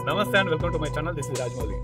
నమస్తే and welcome to my channel this is Rajamouli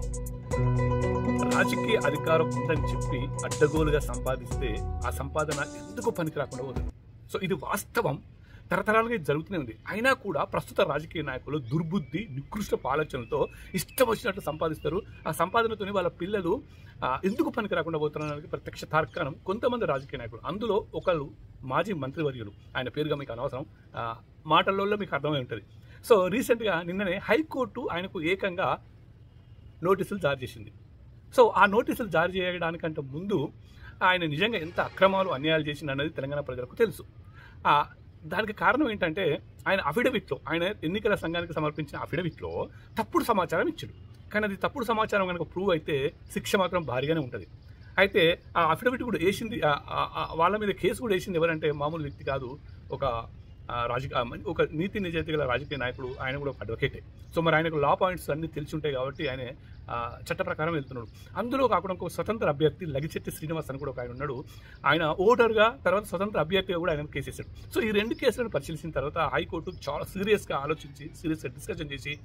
రాజకీయ అధికారం ఉందని చెప్పి అడ్డగోలుగా సంపాదిస్తే ఆ సంపాదన ఎందుకు పనికి రాకుండా పోతుంది సో ఇది వాస్తవం తరతరాలుగా ఇది జరుగుతూనే ఉంది అయినా కూడా ప్రస్తుత రాజకీయ నాయకులు దుర్బుద్ధి నికృష్ట ఆలోచనలతో ఇష్టం వచ్చినట్లు సంపాదిస్తారు ఆ సంపాదనతోని వాళ్ళ పిల్లలు ఆ, ఎందుకు పనికి రాకుండా పోతున్నారనేది ప్రత్యక్ష తార్కాణం కొంతమంది రాజకీయ నాయకులు అందులో ఒకళ్ళు మాజీ మంత్రివర్యులు ఆయన పేరుగా మీకు అనవసరం ఆ, మాటల్లో మీకు అర్థమై ఉంటుంది సో రీసెంట్గా నిన్ననే హైకోర్టు ఆయనకు ఏకంగా నోటీసులు జారీ చేసింది సో ఆ నోటీసులు జారీ చేయడానికంటే ముందు ఆయన నిజంగా ఎంత అక్రమాలు అన్యాయాలు చేసింది అన్నది తెలంగాణ ప్రజలకు తెలుసు ఆ, దానికి కారణం ఏంటంటే ఆయన అఫిడవిట్లో ఆయన ఎన్నికల సంఘానికి సమర్పించిన అఫిడవిట్లో తప్పుడు సమాచారం ఇచ్చాడు కానీ అది తప్పుడు సమాచారం కనుక ప్రూవ్ అయితే శిక్ష మాత్రం భారీగానే ఉంటుంది అయితే ఆ అఫిడవిట్ కూడా వేసింది ఆ- ఆ- ఆ వాళ్ళ మీద కేసు కూడా వేసింది ఎవరంటే మామూలు వ్యక్తి కాదు ఒక ఆ, రాజకీయ ఆ, ఒక నీతి నిజాయితీ గల రాజకీయ నాయకుడు ఆయన కూడా ఒక అడ్వకేటే సో మరి ఆయనకు లా పాయింట్స్ అన్ని తెలిసి ఉంటాయి కాబట్టి ఆయన ఆ, చట్ట ప్రకారం వెళ్తున్నాడు అందులో కాకుండా ఒక స్వతంత్ర అభ్యర్థి లగిచెట్టి శ్రీనివాస్ అని కూడా ఒక ఆయన ఉన్నాడు ఆయన ఓటర్గా తర్వాత స్వతంత్ర అభ్యర్థిగా కూడా ఆయన కేసు వేశాడు సో ఈ రెండు కేసులను పరిశీలించిన తర్వాత హైకోర్టు చాలా సీరియస్గా ఆలోచించి సీరియస్గా డిస్కషన్ చేసి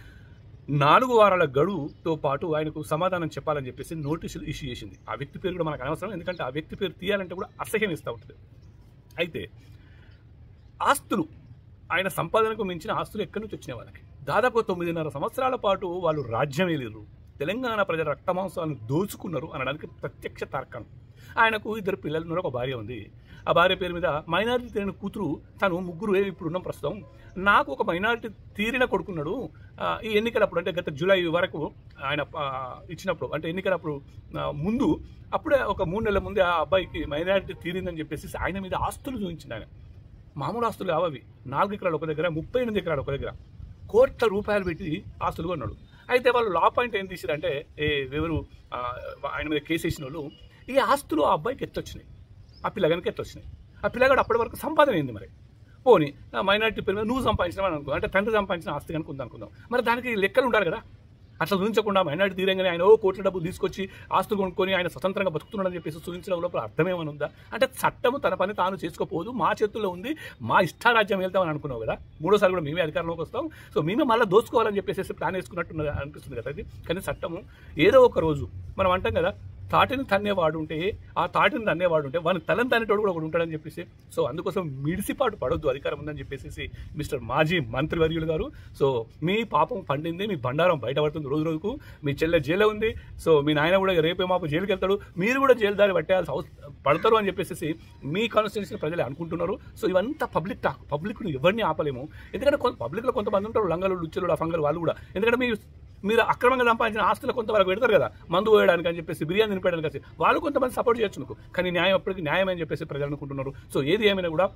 నాలుగు వారాల గడువుతో పాటు ఆయనకు సమాధానం చెప్పాలని చెప్పేసి నోటీసులు ఇష్యూ చేసింది ఆ వ్యక్తి పేరు కూడా మనకు అనవసరం ఎందుకంటే ఆ వ్యక్తి పేరు తీయాలంటే కూడా అసహ్యం ఇస్తూ ఉంటుంది అయితే ఆస్తులు ఆయన సంపాదనకు మించిన ఆస్తులు ఎక్కడి నుంచి వచ్చినాయి వాళ్ళకి దాదాపు తొమ్మిదిన్నర సంవత్సరాల పాటు వాళ్ళు రాజ్యం ఏలేరు తెలంగాణ ప్రజల రక్తమాంసాలను దోచుకున్నారు అనడానికి ప్రత్యక్ష తర్కం ఆయనకు ఇద్దరు పిల్లలు ఉన్నారు ఒక భార్య ఉంది ఆ భార్య పేరు మీద మైనారిటీ తీరిన కూతురు తను ముగ్గురు ఏ ఇప్పుడు ఉన్నాం ప్రస్తుతం నాకు ఒక మైనారిటీ తీరిన కొడుకున్నాడు ఆ, ఈ ఎన్నికలప్పుడు అంటే గత జూలై వరకు ఆయన ఆ, ఇచ్చినప్పుడు అంటే ఎన్నికలప్పుడు ఆ, ముందు అప్పుడే ఒక మూడు నెలల ముందే ఆ అబ్బాయికి మైనారిటీ తీరిందని చెప్పేసి ఆయన మీద ఆస్తులు చూపించింది ఆయన మామూలు ఆస్తులు కావు అవి నాలుగు ఎకరాలు ఒక దగ్గర ముప్పై ఎనిమిది ఎకరాలు ఒక దగ్గర కోట్ల రూపాయలు పెట్టి ఆస్తులు కొన్నాడు అయితే వాళ్ళు లా పాయింట్ ఏం తీసారంటే ఏ ఎవరు ఆ, ఆయన మీద కేసు వేసిన వాళ్ళు ఈ ఆస్తులు ఆ అబ్బాయికి ఎత్తొచ్చినాయి ఆ పిల్లగానికి ఎత్తొచ్చినాయి ఆ పిల్లగాడు అప్పటి వరకు సంపాదన అయింది మరి పోనీ ఆ మైనారిటీ పేరు మీద నువ్వు సంపాదించిన అనుకో అంటే తండ్రి సంపాదించిన ఆస్తి కనుక ఉందనుకుందాం మరి దానికి లెక్కలు ఉండాలి కదా అట్లా చూపించకుండా మైనారిటీ తీరంగానే ఆయన ఓ కోట్ల డబ్బులు తీసుకొచ్చి ఆస్తులు కొనుక్కొని ఆయన స్వతంత్రంగా బతుకుతున్నాడని చెప్పేసి చూపించడం లోపల అర్థమేమని ఉందా అంటే చట్టము తన పని తాను చేసుకోపోదు మా చేతుల్లో ఉంది మా ఇష్టారాజ్యం వెళ్తామని అనుకున్నావు కదా మూడోసారి కూడా మేమే అధికారంలోకి వస్తాం సో మేమే మళ్ళీ దోచుకోవాలని చెప్పేసి ప్లాన్ వేసుకున్నట్టు అనిపిస్తుంది కదా ఇది కానీ చట్టము ఏదో ఒక రోజు మనం అంటాం కదా తాటిని తన్నేవాడు ఉంటే ఆ తాటిని తన్నేవాడు ఉంటే వాని తలని తన్నేటోడు కూడా ఒకడు ఉంటాడని చెప్పేసి సో అందుకోసం మిడిసిపాటు పడొద్దు అధికారం ఉందని చెప్పేసి మిస్టర్ మాజీ మంత్రివర్యులు గారు సో మీ పాపం పండింది మీ బండారం బయటపడుతుంది రోజు రోజుకు మీ చెల్లె జైల్లో ఉంది సో మీ నాయన కూడా రేపే మాపు జైలుకి వెళ్తాడు మీరు కూడా జైలు దారి పట్టేయాల్సి అవస- పడతారు అని చెప్పేసి మీ కాన్స్టిట్యూన్సీ ప్రజలు అనుకుంటున్నారు సో ఇవంతా పబ్లిక్ టాక్ పబ్లిక్ను ఎవరిని ఆపలేము ఎందుకంటే కొంత పబ్లిక్లో కొంతమంది ఉంటారు లంగలు లుచ్చలు అఫంగలు వాళ్ళు కూడా ఎందుకంటే మీ మీరు అక్రమంగా సంపాదించిన ఆస్తులు కొంతవరకు పెడతారు కదా మందు పోయడానికి అని చెప్పేసి బిర్యానీ తినిపించడానికి వచ్చి వాళ్ళు కొంతమంది సపోర్ట్ చేయొచ్చు మీకు కానీ న్యాయం అప్పటికి న్యాయం అని చెప్పేసి ప్రజలు అనుకుంటున్నారు సో ఏది ఏమైనా కూడా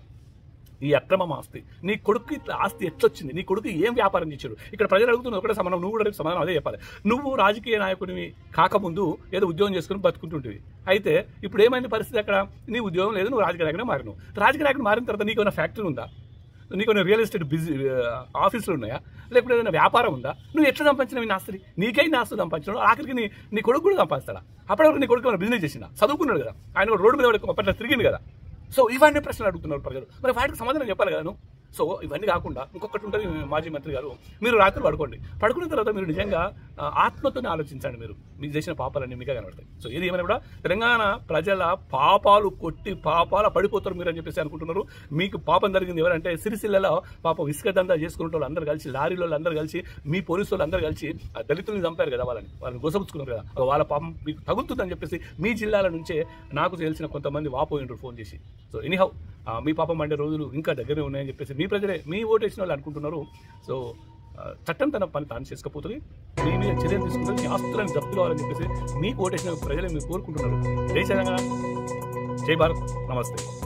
ఈ అక్రమం ఆస్తి నీ కొడుకు ఇట్లా ఆస్తి ఎట్లొచ్చింది నీ కొడుకు ఏం వ్యాపారం చేశాడు ఇక్కడ ప్రజలు అడుగుతున్నారు ఒకటే సమానం నువ్వు కూడా రేపు సమాధానం అదే చెప్పాలి నువ్వు రాజకీయ నాయకుడివి కాకముందు ఏదో ఉద్యోగం చేసుకుని బతుకుంటుంటివి అయితే ఇప్పుడు ఏమైంది పరిస్థితి అక్కడ నీ ఉద్యోగం లేదు నువ్వు రాజకీయ నాయకుడు మారినావు రాజకీయ నాయకుడు మారిన తర్వాత నీకు ఏమైనా ఫ్యాక్టరీ ఉందా నీకు ఏమైనా రియల్ ఎస్టేట్ బిజీ ఆఫీసులు ఉన్నాయా లేకపోతే ఏదైనా వ్యాపారం ఉందా నువ్వు ఎట్లా సంపాదించినవి నీ ఆస్తి నీకై నీ ఆస్తులు సంపాదించడం ఆఖరికి నీ నీ కొడుకు కూడా సంపాదిస్తాడా అప్పటివరకు నీ కొడుకు ఏమైనా బిజినెస్ చేసిందా చదువుకున్నాడు కదా ఆయన కూడా రోడ్డు మీద వాడికి అప్పట్లో తిరిగింది కదా సో ఇవన్నీ ప్రశ్నలు అడుగుతున్నారు ప్రజలు మరి వాటికి సమాధానం చెప్పాలి కదా నువ్వు సో ఇవన్నీ కాకుండా ఇంకొకటి ఉంటుంది మాజీ మంత్రి గారు మీరు రాత్రి పడుకోండి పడుకున్న తర్వాత మీరు నిజంగా ఆ, ఆత్మతోనే ఆలోచించండి మీరు మీకు చేసిన పాపాలన్నీ మీకే కనబడతాయి సో ఏది ఏమైనా కూడా తెలంగాణ ప్రజల పాపాలు కొట్టి పాపాల పడిపోతారు మీరు అని చెప్పేసి అనుకుంటున్నారు మీకు పాపం జరిగింది ఎవరంటే సిరిసిల్లలో పాపం ఇసుక దందా చేసుకున్న వాళ్ళు అందరూ కలిసి లారీలో అందరూ కలిసి మీ పోలీసు వాళ్ళు అందరూ కలిసి ఆ దళితుల్ని చంపారు కదా వాళ్ళని వాళ్ళని గొసపుచ్చుకున్నారు కదా అగో వాళ్ళ పాపం మీకు తగులుతుందని చెప్పేసి మీ జిల్లాల నుంచే నాకు తెలిసిన కొంతమంది వాపోయిండ్రు ఫోన్ చేసి సో ఎనీహౌ మీ పాపం మండే రోజులు ఇంకా దగ్గరే ఉన్నాయని చెప్పేసి మీ ప్రజలే మీ ఓటు వేసిన వాళ్ళు అనుకుంటున్నారు సో ఆ, చట్టం తన పని తాను చేసుకపోతుంది మీ మీద చర్యలు తీసుకుంటే మీ ఆస్తులను జప్తు కావాలని చెప్పేసి మీకు ఓటేసిన ప్రజలే మీరు కోరుకుంటున్నారు జై తెలంగాణ జై భారత్ నమస్తే